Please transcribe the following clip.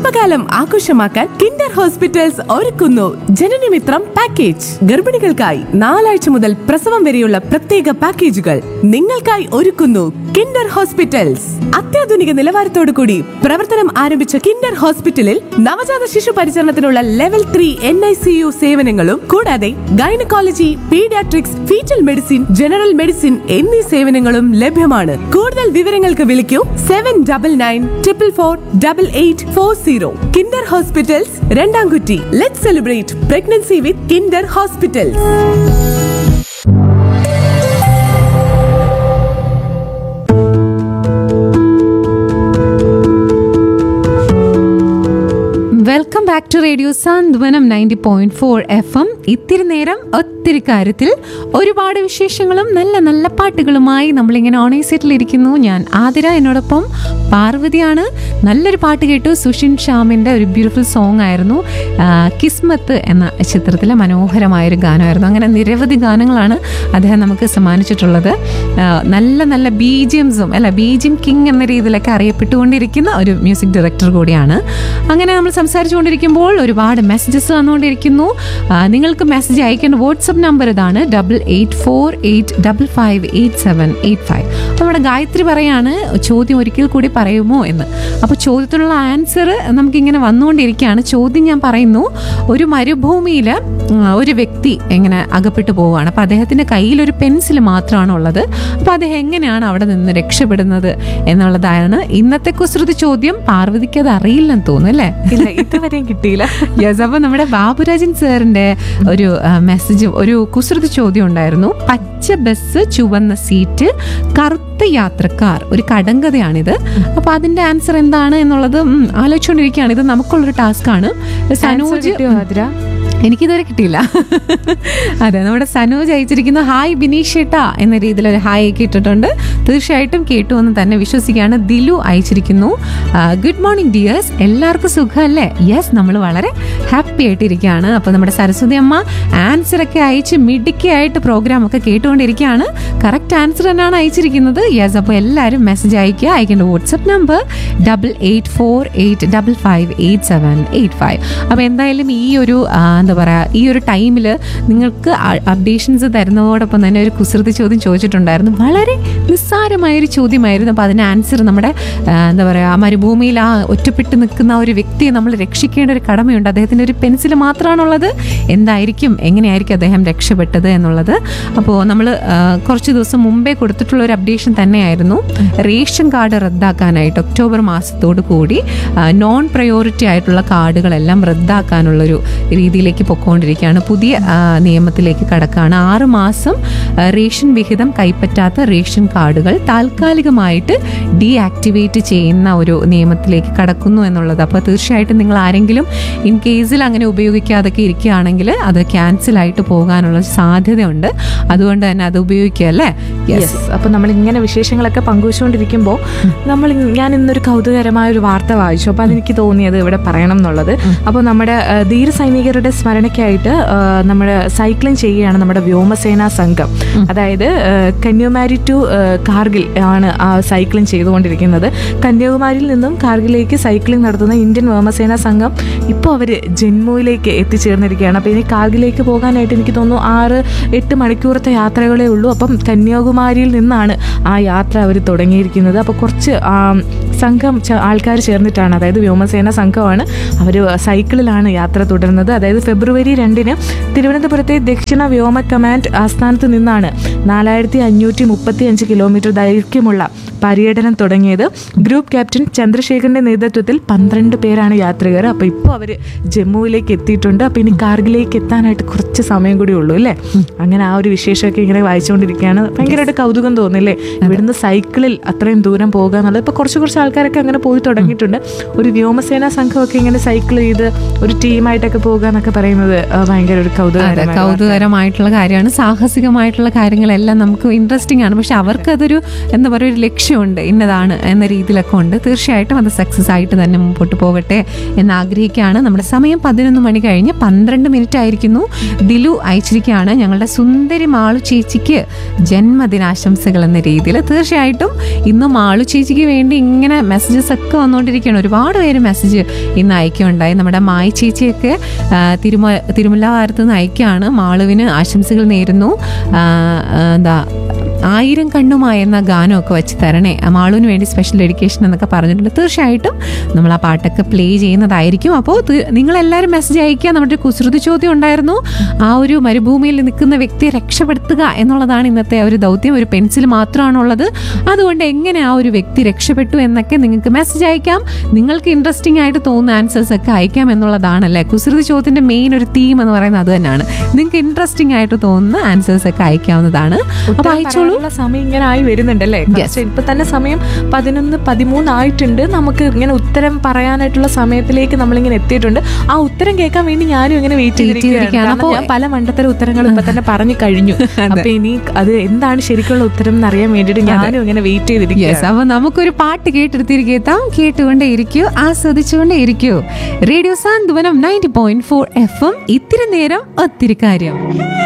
ഗർഭകാലം ആഘോഷമാക്കാൻ Kinder hospitals ഒരുക്കുന്നു ജനനമിത്രം പാക്കേജ് ഗർഭിണികൾക്കായി നാലാഴ്ച മുതൽ പ്രസവം വരെയുള്ള പ്രത്യേക പാക്കേജുകൾ നിങ്ങൾക്കായി ഒരുക്കുന്നു കിൻഡർ ഹോസ്പിറ്റൽസ് അത്യാധുനിക നിലവാരത്തോടു കൂടി പ്രവർത്തനം ആരംഭിച്ച കിൻഡർ ഹോസ്പിറ്റലിൽ നവജാത ശിശു പരിചരണത്തിനുള്ള level three N I C U സേവനങ്ങളും കൂടാതെ gynaecology paediatrics fetal medicine general medicine എന്നീ സേവനങ്ങളും ലഭ്യമാണ് കൂടുതൽ വിവരങ്ങൾക്ക് വിളിക്കൂ seven double nine triple four double eight four zero Kinder hospitals രണ്ടാംകുറ്റി let celebrate pregnancy with Kinder hospitals welcome back to radio Santhwanam ninety point four F M ഇത്തിരി നേരം ഒത്തിരി കാര്യത്തിൽ ഒരുപാട് വിശേഷങ്ങളും നല്ല നല്ല പാട്ടുകളുമായി നമ്മളിങ്ങനെ ഓണേസെറ്റിലിരിക്കുന്നു ഞാൻ ആതിര എന്നോടൊപ്പം പാർവതിയാണ് നല്ലൊരു പാട്ട് കേട്ടു സുഷിൻ ഷ്യാമിൻ്റെ ഒരു ബ്യൂട്ടിഫുൾ സോങ് ആയിരുന്നു ആ, കിസ്മത്ത് എന്ന ചിത്രത്തിലെ മനോഹരമായൊരു ഗാനമായിരുന്നു അങ്ങനെ നിരവധി ഗാനങ്ങളാണ് അദ്ദേഹം നമുക്ക് സമ്മാനിച്ചിട്ടുള്ളത് ആ, നല്ല നല്ല ബീജിയംസും അല്ല ബീജിയം കിങ് എന്ന രീതിയിലൊക്കെ അറിയപ്പെട്ടുകൊണ്ടിരിക്കുന്ന ഒരു മ്യൂസിക് ഡയറക്ടർ കൂടിയാണ് അങ്ങനെ നമ്മൾ സംസാരിച്ചുകൊണ്ടിരിക്കുമ്പോൾ ഒരുപാട് മെസ്സേജസ് വന്നുകൊണ്ടിരിക്കുന്നു ആ, നിങ്ങൾക്ക് മെസ്സേജ് അയക്കേണ്ട വാട്സപ്പ് നമ്പർ ഇതാണ് double eight four eight double five eight seven eight five അപ്പോൾ നമ്മുടെ ഗായത്രി പറയാണ് ചോദ്യം ഒരിക്കൽ കൂടി പറയുമോ എന്ന് അപ്പോൾ ചോദ്യത്തിനുള്ള ആൻസർ നമുക്കിങ്ങനെ വന്നുകൊണ്ടിരിക്കുകയാണ് ചോദ്യം ഞാൻ പറയുന്നു ഒരു മരുഭൂമിയിൽ ഒരു വ്യക്തി എങ്ങനെ അകപ്പെട്ടു പോവുകയാണ് അപ്പോൾ അദ്ദേഹത്തിൻ്റെ കയ്യിൽ ഒരു പെൻസിൽ മാത്രമാണ് ഉള്ളത് അപ്പോൾ അദ്ദേഹം എങ്ങനെയാണ് അവിടെ നിന്ന് രക്ഷപ്പെടുന്നത് എന്നുള്ളതാണ് ഇന്നത്തെ കുസൃതി ചോദ്യം പാർവതിക്ക് അത് അറിയില്ലെന്ന് തോന്നുന്നു അല്ലേ ഇല്ല ഇതുവരെയും കിട്ടിയില്ല യെസ് അപ്പോൾ നമ്മുടെ ബാബുരാജൻ സാറിന്റെ ഒരു മെസ്സേജ് ഒരു കുസൃതി ചോദ്യം ഉണ്ടായിരുന്നു പച്ച ബസ് ചുവന്ന സീറ്റ് കറുത്ത യാത്രക്കാർ ഒരു കടങ്കഥയാണിത് അപ്പോൾ അതിന്റെ ആൻസർ എന്താണ് എന്നുള്ളത് ഉം, ആലോചിച്ചുകൊണ്ടിരിക്കുകയാണ് ഇത് നമുക്കുള്ളൊരു ടാസ്ക്കാണ് സനോജ് കിട്ടിയോ ആതിര എനിക്കിതുവരെ കിട്ടിയില്ല അതെ നമ്മുടെ സനോജ് അയച്ചിരിക്കുന്ന ഹായ് ബിനീഷ് ഏട്ടാ എന്ന രീതിയിൽ ഒരു ഹായ് ഒക്കെ ഇട്ടിട്ടുണ്ട് തീർച്ചയായിട്ടും കേട്ടു എന്ന് തന്നെ വിശ്വസിക്കുകയാണ് ദിലു അയച്ചിരിക്കുന്നു ഗുഡ് മോർണിംഗ് ഡിയേഴ്സ് എല്ലാവർക്കും സുഖമല്ലേ യെസ് നമ്മൾ വളരെ ഹാപ്പി ആയിട്ടിരിക്കുകയാണ് അപ്പോൾ നമ്മുടെ സരസ്വതി അമ്മ ആൻസർ ഒക്കെ അയച്ച് മിടുക്കിയായിട്ട് പ്രോഗ്രാം ഒക്കെ കേട്ടുകൊണ്ടിരിക്കുകയാണ് കറക്റ്റ് ആൻസർ തന്നെയാണ് അയച്ചിരിക്കുന്നത് യെസ് അപ്പോൾ എല്ലാവരും മെസ്സേജ് അയക്കുക അയക്കേണ്ട WhatsApp number double eight four eight double five eight seven eight five അപ്പോൾ എന്തായാലും ഈ ഒരു ആ, എന്താ പറയുക ഈ ഒരു ടൈമിൽ നിങ്ങൾക്ക് അപ്ഡേഷൻസ് തരുന്നതോടൊപ്പം തന്നെ ഒരു കുസൃതി ചോദ്യം ചോദിച്ചിട്ടുണ്ടായിരുന്നു വളരെ നിസ്സാരമായൊരു ചോദ്യമായിരുന്നു അപ്പോൾ അതിന് ആൻസർ നമ്മുടെ ആ, എന്താ പറയുക മരുഭൂമിയിൽ ആ ഒറ്റപ്പെട്ട് നിൽക്കുന്ന ആ ഒരു വ്യക്തിയെ നമ്മൾ രക്ഷിക്കേണ്ട ഒരു കടമയുണ്ട് അദ്ദേഹത്തിൻ്റെ ഒരു പെൻസിൽ മാത്രമാണുള്ളത് എന്തായിരിക്കും എങ്ങനെയായിരിക്കും അദ്ദേഹം രക്ഷപ്പെട്ടത് എന്നുള്ളത് അപ്പോൾ നമ്മൾ കുറച്ച് ദിവസം മുമ്പേ കൊടുത്തിട്ടുള്ള ഒരു അപ്ഡേഷൻ തന്നെയായിരുന്നു റേഷൻ കാർഡ് റദ്ദാക്കാനായിട്ട് ഒക്ടോബർ മാസത്തോട് കൂടി നോൺ പ്രയോറിറ്റി ആയിട്ടുള്ള കാർഡുകളെല്ലാം റദ്ദാക്കാനുള്ളൊരു രീതിയിലേക്ക് പൊക്കോണ്ടിരിക്കുകയാണ് പുതിയ ആ, നിയമത്തിലേക്ക് കടക്കുകയാണ് ആറ് മാസം ആ, റേഷൻ വിഹിതം കൈപ്പറ്റാത്ത റേഷൻ കാർഡുകൾ താൽക്കാലികമായിട്ട് ഡീആക്ടിവേറ്റ് ചെയ്യുന്ന ഒരു നിയമത്തിലേക്ക് കടക്കുന്നു എന്നുള്ളത് അപ്പോൾ തീർച്ചയായിട്ടും നിങ്ങൾ ആരെങ്കിലും ഇൻ കേസിൽ അങ്ങനെ ഉപയോഗിക്കാതൊക്കെ ഇരിക്കുകയാണെങ്കിൽ അത് ക്യാൻസൽ ആയിട്ട് പോകാനുള്ള സാധ്യതയുണ്ട് അതുകൊണ്ട് തന്നെ അത് ഉപയോഗിക്കുക അല്ലേ യെസ് അപ്പൊ നമ്മൾ ഇങ്ങനെ വിശേഷങ്ങളൊക്കെ പങ്കുവച്ചുകൊണ്ടിരിക്കുമ്പോൾ നമ്മൾ ഇ- ഞാൻ ഇന്നൊരു കൗതുകരമായ ഒരു വാർത്ത വായിച്ചു അപ്പോൾ അതെനിക്ക് തോന്നിയത് ഇവിടെ പറയണം എന്നുള്ളത് അപ്പോൾ നമ്മുടെ ആ, ധീര സൈനികരുടെ സ്മരണയ്ക്കായിട്ട് ആ, നമ്മുടെ സൈക്ലിംഗ് ചെയ്യുകയാണ് നമ്മുടെ വ്യോമസേനാ സംഘം അതായത് ആ, കന്യാകുമാരി ടു ആ, കാർഗിൽ ആണ് ആ സൈക്ലിംഗ് ചെയ്തുകൊണ്ടിരിക്കുന്നത് കന്യാകുമാരിയിൽ നിന്നും കാർഗിലേക്ക് സൈക്ലിംഗ് നടത്തുന്ന ഇന്ത്യൻ വ്യോമസേനാ സംഘം ഇപ്പോൾ അവർ ജമ്മുവിലേക്ക് എത്തിച്ചേർന്നിരിക്കുകയാണ് അപ്പോൾ ഇനി കാർഗിലേക്ക് പോകാനായിട്ട് എനിക്ക് തോന്നുന്നു ആറ് എട്ട് മണിക്കൂറത്തെ യാത്രകളേ ഉള്ളൂ അപ്പം കന്യാകുമാരിയിൽ നിന്നാണ് ആ യാത്ര അവർ തുടങ്ങിയിരിക്കുന്നത് അപ്പോൾ കുറച്ച് ആ, സംഘം ആൾക്കാർ ചേർന്നിട്ടാണ് അതായത് വ്യോമസേന സംഘമാണ് അവർ സൈക്കിളിലാണ് യാത്ര തുടരുന്നത് അതായത് ഫെബ്രുവരി രണ്ടിന് തിരുവനന്തപുരത്തെ ദക്ഷിണ വ്യോമ കമാൻഡ് ആസ്ഥാനത്ത് നിന്നാണ് നാലായിരത്തി അഞ്ഞൂറ്റി മുപ്പത്തി അഞ്ച് കിലോമീറ്റർ ദൈർഘ്യമുള്ള പര്യടനം തുടങ്ങിയത് ഗ്രൂപ്പ് ക്യാപ്റ്റൻ ചന്ദ്രശേഖരന്റെ നേതൃത്വത്തിൽ പന്ത്രണ്ട് പേരാണ് യാത്രികർ അപ്പോൾ ഇപ്പോൾ അവർ ജമ്മുവിലേക്ക് എത്തിയിട്ടുണ്ട് അപ്പോൾ ഇനി കാർഗിലേക്ക് എത്താനായിട്ട് കുറച്ച് സമയം കൂടി ഉള്ളൂ അല്ലേ അങ്ങനെ ആ ഒരു വിശേഷമൊക്കെ ഇങ്ങനെ വായിച്ചുകൊണ്ടിരിക്കുകയാണ് ഭയങ്കരമായിട്ട് കൗതുകം തോന്നില്ലേ ഇവിടുന്ന് സൈക്കിളിൽ അത്രയും ദൂരം പോകുക എന്നുള്ളത് ഇപ്പോൾ കുറച്ച് കുറച്ച് ആൾക്കാരൊക്കെ അങ്ങനെ പോയി തുടങ്ങിയിട്ടുണ്ട് ഒരു വ്യോമസേനാ സംഘമൊക്കെ ഇങ്ങനെ സൈക്കിൾ ചെയ്ത് ഒരു ടീമായിട്ടൊക്കെ പോകുക എന്നൊക്കെ പറയുന്നത് ആ, ഭയങ്കര ഒരു അതെ കൗതുകം കൗതുകരമായിട്ടുള്ള കാര്യമാണ് സാഹസികമായിട്ടുള്ള കാര്യങ്ങളെല്ലാം നമുക്ക് ഇൻട്രസ്റ്റിംഗ് ആണ് പക്ഷെ അവർക്ക് അതൊരു എന്താ പറയുക ഒരു ലക്ഷ്യം ലക്ഷ്യമുണ്ട് ഇന്നതാണ് എന്ന രീതിയിലൊക്കെ ഉണ്ട് തീർച്ചയായിട്ടും അത് സക്സസ് ആയിട്ട് തന്നെ മുമ്പോട്ട് പോകട്ടെ എന്ന് ആഗ്രഹിക്കുകയാണ് നമ്മുടെ സമയം പതിനൊന്ന് മണി കഴിഞ്ഞ് പന്ത്രണ്ട് മിനിറ്റ് ആയിരിക്കുന്നു ദിലു അയച്ചിരിക്കുകയാണ് ഞങ്ങളുടെ സുന്ദരി മാളു ചേച്ചിക്ക് ജന്മദിനാശംസകൾ എന്ന രീതിയിൽ തീർച്ചയായിട്ടും ഇന്ന് മാളു ചേച്ചിക്ക് വേണ്ടി ഇങ്ങനെ മെസ്സേജസ് ഒക്കെ വന്നുകൊണ്ടിരിക്കുകയാണ് ഒരുപാട് പേര് മെസ്സേജ് ഇന്ന് അയക്കുകയുണ്ടായി നമ്മുടെ മായി ചേച്ചിയൊക്കെ ആ, തിരുമ തിരുമല്ലാവാരത്ത് നിന്ന് അയക്കുകയാണ് മാളുവിന് ആശംസകൾ നേരുന്നു ആ, ആ, എന്താ ആയിരം കണ്ണുമായി എന്ന ഗാനമൊക്കെ വെച്ച് തരണേ ആ മാളുവിന് വേണ്ടി സ്പെഷ്യൽ ഡെഡിക്കേഷൻ എന്നൊക്കെ പറഞ്ഞിട്ടുണ്ട് തീർച്ചയായിട്ടും നമ്മൾ ആ പാട്ടൊക്കെ പ്ലേ ചെയ്യുന്നതായിരിക്കും അപ്പോൾ തി- നിങ്ങളെല്ലാവരും മെസ്സേജ് അയക്കുക നമ്മുടെ ഒരു കുസൃതി ചോദ്യം ഉണ്ടായിരുന്നു ആ ഒരു മരുഭൂമിയിൽ നിൽക്കുന്ന വ്യക്തിയെ രക്ഷപ്പെടുത്തുക എന്നുള്ളതാണ് ഇന്നത്തെ ആ ഒരു ദൗത്യം ഒരു പെൻസിൽ മാത്രമാണുള്ളത് അതുകൊണ്ട് എങ്ങനെ ആ ഒരു വ്യക്തി രക്ഷപ്പെട്ടു എന്നൊക്കെ നിങ്ങൾക്ക് മെസ്സേജ് അയക്കാം നിങ്ങൾക്ക് ഇൻട്രസ്റ്റിംഗ് ആയിട്ട് തോന്നുന്ന ആൻസേഴ്സ് ഒക്കെ അയക്കാം എന്നുള്ളതാണല്ലേ കുസൃതി ചോദ്യത്തിന്റെ മെയിൻ ഒരു തീം എന്ന് പറയുന്നത് അത് തന്നെയാണ് നിങ്ങൾക്ക് ഇൻട്രസ്റ്റിംഗ് ആയിട്ട് തോന്നുന്ന ആൻസേഴ്സ് ഒക്കെ അയക്കാവുന്നതാണ് അപ്പൊ അയച്ചോളൂ പറയാനുള്ള സമയം ഇങ്ങനെ ആയി വരുന്നുണ്ടല്ലേ കുറച്ച് ഇപ്പൊ തന്നെ സമയം പതിനൊന്ന് പതിമൂന്നായിട്ടുണ്ട് നമുക്ക് ഇങ്ങനെ ഉത്തരം പറയാനായിട്ടുള്ള സമയത്തിലേക്ക് നമ്മളിങ്ങനെ എത്തിയിട്ടുണ്ട് ആ ഉത്തരം കേൾക്കാൻ വേണ്ടി ഞാനും ഇങ്ങനെ വെയിറ്റ് ചെയ്തിരിക്കുകയാണ് ചെയ്തിരിക്കുകയാണ്. കാരണം അപ്പോ- ഞാൻ പല മണ്ടത്തര ഉത്തരങ്ങൾ ഇപ്പൊ തന്നെ പറഞ്ഞു കഴിഞ്ഞു അപ്പൊ ഇനി അത് എന്താണ് ശരിക്കുള്ള ഉത്തരം എന്ന് അറിയാൻ വേണ്ടിയിട്ട് ഞാനും ഇങ്ങനെ വെയിറ്റ് യെസ് ചെയ്തിരിക്കുകയാണ് അപ്പൊ നമുക്കൊരു പാട്ട് കേട്ടെടുത്തിരിക്കാം കേട്ടുകൊണ്ടേ ഇരിക്കൂ ആസ്വദിച്ചുകൊണ്ടേ ഇരിക്കൂ radio Santhwanam ninety point four F M ഇത്തിരി നേരം ഒത്തിരി കാര്യം